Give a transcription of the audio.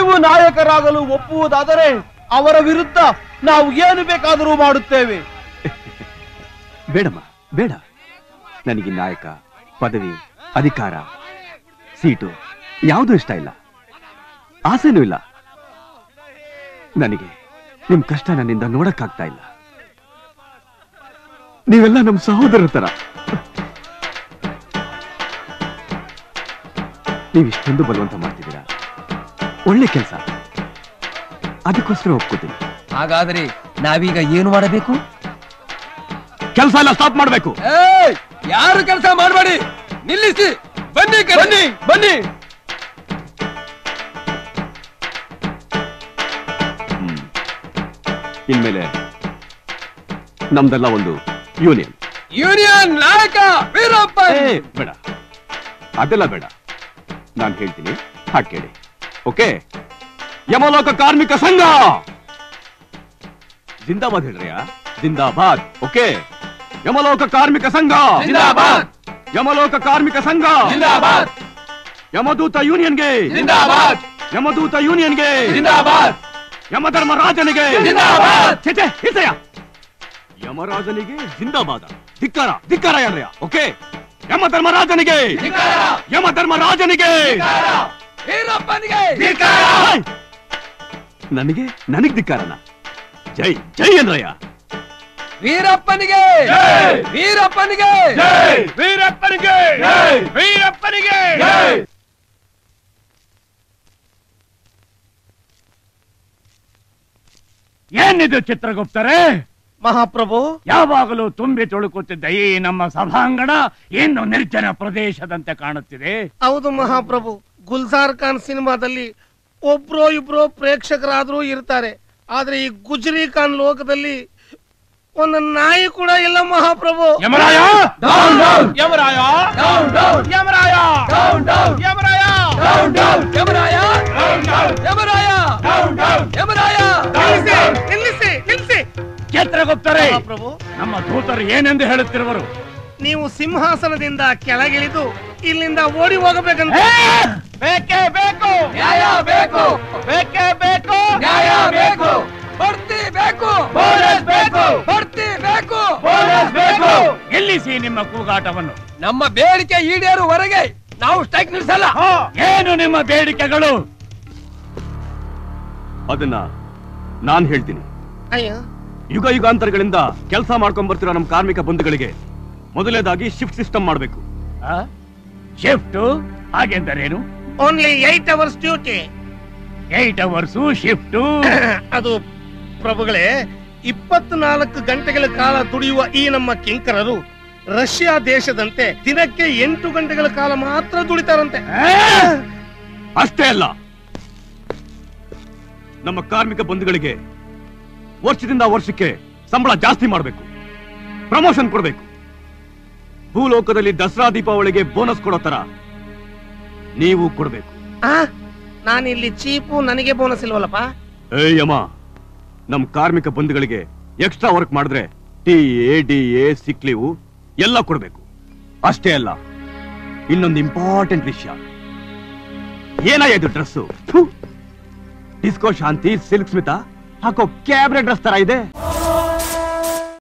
ನೀವು ನಾಯಕರಾಗಲು ಒಪ್ಪುವುದಾದರೆ ಅವರ ವಿರುದ್ಧ ನಾವು ಏನು ಬೇಕಾದರೂ ಮಾಡುತ್ತೇವೆ ಬೇಡಮ್ಮ ಬೇಡ ನನಗೆ ನಾಯಕ ಪದವಿ ಅಧಿಕಾರ ಸೀಟು ಯಾವುದೂ ಇಷ್ಟ ಇಲ್ಲ ಆಸೆನೂ ಇಲ್ಲ ನನಗೆ ನಿಮ್ ಕಷ್ಟ ನನ್ನಿಂದ ನೋಡಕ್ಕಾಗ್ತಾ ಇಲ್ಲ ನೀವೆಲ್ಲ ನಮ್ಮ ಸಹೋದರರ ತರ ನೀವಿಷ್ಟೊಂದು ಬಲವಂತ ಮಾಡ್ತಿದ್ದೀರಾ ಒಳ್ಳೆ ಕೆಲಸ ಅದಕ್ಕೋಸ್ಕರ ಒಪ್ಕೋತೀನಿ ಹಾಗಾದ್ರೆ ನಾವೀಗ ಏನು ಮಾಡಬೇಕು ಕೆಲಸ ಎಲ್ಲ ಸ್ಟಾಪ್ ಮಾಡಬೇಕು ಏಯ್ ಯಾರು ಕೆಲಸ ಮಾಡಬೇಡಿ ನಿಲ್ಲಿಸಿ ಬನ್ನಿ ಬನ್ನಿ ಬನ್ನಿ ಇನ್ಮೇಲೆ ನಮ್ದೆಲ್ಲ ಒಂದು ಯೂನಿಯನ್ ಯೂನಿಯನ್ ನಾಯಕ ವೀರಪ್ಪ ಬೇಡ ಅದೆಲ್ಲ ಬೇಡ ನಾನು ಹೇಳ್ತೀನಿ ಹಾಗೆ ಕೇಳಿ ಓಕೆ ಯಮಲೋಕ ಕಾರ್ಮಿಕ ಸಂಘ ಜಿಂದಾಬಾದ್ ಹೇಳ್ರಿಯಾ ಜಿಂದಾಬಾದ್ ಓಕೆ ಯಮಲೋಕ ಕಾರ್ಮಿಕ ಸಂಘ ಜಿಂದಾಬಾದ್. ಯಮಲೋಕ ಕಾರ್ಮಿಕ ಸಂಘ ಜಿಂದಾಬಾದ್. ಯಮದೂತ ಯೂನಿಯನ್ಗೆ ಜಿಂದಾಬಾದ್. ಯಮದೂತ ಯೂನಿಯನ್ಗೆ ಜಿಂದಾಬಾದ್. ಯಮಧರ್ಮರಾಜನಿಗೆ ಜಿಂದಾಬಾದ್. ಛೆ, ಛೆ, ಹಿತಯ. ಯಮರಾಜನಿಗೆ ಜಿಂದಾಬಾದ ಧಿಕ್ಕಾರ ಧಿಕ್ಕಾರ ಯಾರ್ಯ ಓಕೆ ಯಮಧರ್ಮರಾಜನಿಗೆ ಯಮಧರ್ಮರಾಜನಿಗೆ ವೀರಪ್ಪನಿಗೆ ಹಾಯ್! ನನಗೆ ನನಗ್ ಧಿಕ್ಕಾರನ ಜೈ ಜೈ ಅನ್ರಯ್ಯ ವೀರಪ್ಪನಿಗೆ ವೀರಪ್ಪನಿಗೆ ವೀರಪ್ಪನಿಗೆ ವೀರಪ್ಪನಿಗೆ ಏನಿದು ಚಿತ್ರಗುಪ್ತರೇ ಮಹಾಪ್ರಭು ಯಾವಾಗಲೂ ತುಂಬಿ ತುಳುಕುತ್ತಿದ್ದ ಈ ನಮ್ಮ ಸಭಾಂಗಣ ಇನ್ನು ನಿರ್ಜನ ಪ್ರದೇಶದಂತೆ ಕಾಣುತ್ತಿದೆ ಹೌದು ಮಹಾಪ್ರಭು ಗುಲ್ಜಾರ್ ಖಾನ್ ಸಿನಿಮಾದಲ್ಲಿ ಒಬ್ರೋ ಇಬ್ರೋ ಪ್ರೇಕ್ಷಕರಾದ್ರೂ ಇರ್ತಾರೆ ಆದ್ರೆ ಈ ಗುಜ್ರಿ ಖಾನ್ ಲೋಕದಲ್ಲಿ ಒಂದು ನಾಯಿ ಕೂಡ ಇಲ್ಲ ಮಹಾಪ್ರಭು ಯಮರಾಯ ಯಮರಾಯ ಯಮರಾಯ ಯಮರಾಯ ಯಮರಾಯ ಯಮರಾಯ ಯಮರಾಯ ನಿಲ್ಲಿಸಿ ನಿಲ್ಲಿಸಿ ನಿಲ್ಲಿಸಿ ಚಿತ್ರಗುಪ್ತರೇ ಮಹಾಪ್ರಭು ನಮ್ಮ ದೂತರು ಏನೆಂದು ಹೇಳುತ್ತಿರುವರು ನೀವು ಸಿಂಹಾಸನದಿಂದ ಕೆಳಗಿಳಿದು ಇಲ್ಲಿಂದ ಓಡಿ ಹೋಗಬೇಕಂತ ಬೇಕೇ ಬೇಕು ನ್ಯಾಯ ಬೇಕು ಬೇಕೇ ಬೇಕು ನ್ಯಾಯ ಬೇಕು ಬಡ್ತಿ ಬೇಕು ಬೋನಸ್ ಬೇಕು ಬಡ್ತಿ ಬೇಕು ಬೋನಸ್ ಬೇಕು ಗೆಲ್ಲಿಸಿ ನಿಮ್ಮ ಕೂಗಾಟವನ್ನು ನಮ್ಮ ಬೇಡಿಕೆ ಈಡೇರುವರೆಗೆ ನಾವು ಸ್ಟ್ರೈಕ್ ನಿಲ್ಲಿಸಲ್ಲ ಏನು ನಿಮ್ಮ ಬೇಡಿಕೆಗಳು ಅದನ್ನ ನಾನ್ ಹೇಳ್ತೀನಿ ಅಯ್ಯ ಯುಗ ಯುಗಾಂತರಗಳಿಂದ ಕೆಲಸ ಮಾಡ್ಕೊಂಡ್ ಬರ್ತಿರೋ ನಮ್ಮ ಕಾರ್ಮಿಕ ಬಂಧುಗಳಿಗೆ ಮೊದಲನೇದಾಗಿ ಶಿಫ್ಟ್ ಸಿಸ್ಟಮ್ ಮಾಡಬೇಕು ಶಿಫ್ಟ್ ಹಾಗೆಂದರೇನು only eight hours duty eight hours shift ಅದು ಪ್ರಭುಗಳೇ ಇಪ್ಪತ್ನಾಲ್ಕು ಗಂಟೆಗಳ ಕಾಲ ದುಡಿಯುವ ಈ ನಮ್ಮ ಕಿಂಕರರು ರಷ್ಯಾ ದೇಶದಂತೆ ದಿನಕ್ಕೆ ಎಂಟು ಗಂಟೆಗಳ ಕಾಲ ಮಾತ್ರ ದುಡಿತಾರಂತೆ ಅಷ್ಟೇ ಅಲ್ಲ ನಮ್ಮ ಕಾರ್ಮಿಕ ಬಂಧುಗಳಿಗೆ ವರ್ಷದಿಂದ ವರ್ಷಕ್ಕೆ ಸಂಬಳ ಜಾಸ್ತಿ ಮಾಡಬೇಕು ಪ್ರಮೋಷನ್ ಕೊಡಬೇಕು ಭೂಲೋಕದಲ್ಲಿ ದಸರಾ ದೀಪಾವಳಿಗೆ ಬೋನಸ್ ಕೊಡೋ ತರ ನೀವು ಕೊಡಬೇಕು ಆ ನಾನಿಲ್ಲಿ ಚೀಪು ನನಗೆ ಬೋನಸ್ ಇಲ್ವಲ್ಲಪ್ಪ ಏ ಯಮ ನಮ್ ಕಾರ್ಮಿಕ ಬಂಧುಗಳಿಗೆ ಎಕ್ಸ್ಟ್ರಾ ವರ್ಕ್ ಮಾಡಿದ್ರೆ T A D A sick leave ಎಲ್ಲ ಕೊಡಬೇಕು ಅಷ್ಟೇ ಅಲ್ಲ ಇನ್ನೊಂದು ಇಂಪಾರ್ಟೆಂಟ್ ವಿಷಯ ಏನಾಯ ಇದು dress disco Shanti silk Smitha ಹಾಕೋ ಕ್ಯಾಬ್ರೆ ಡ್ರೆಸ್ ತರ ಇದೆ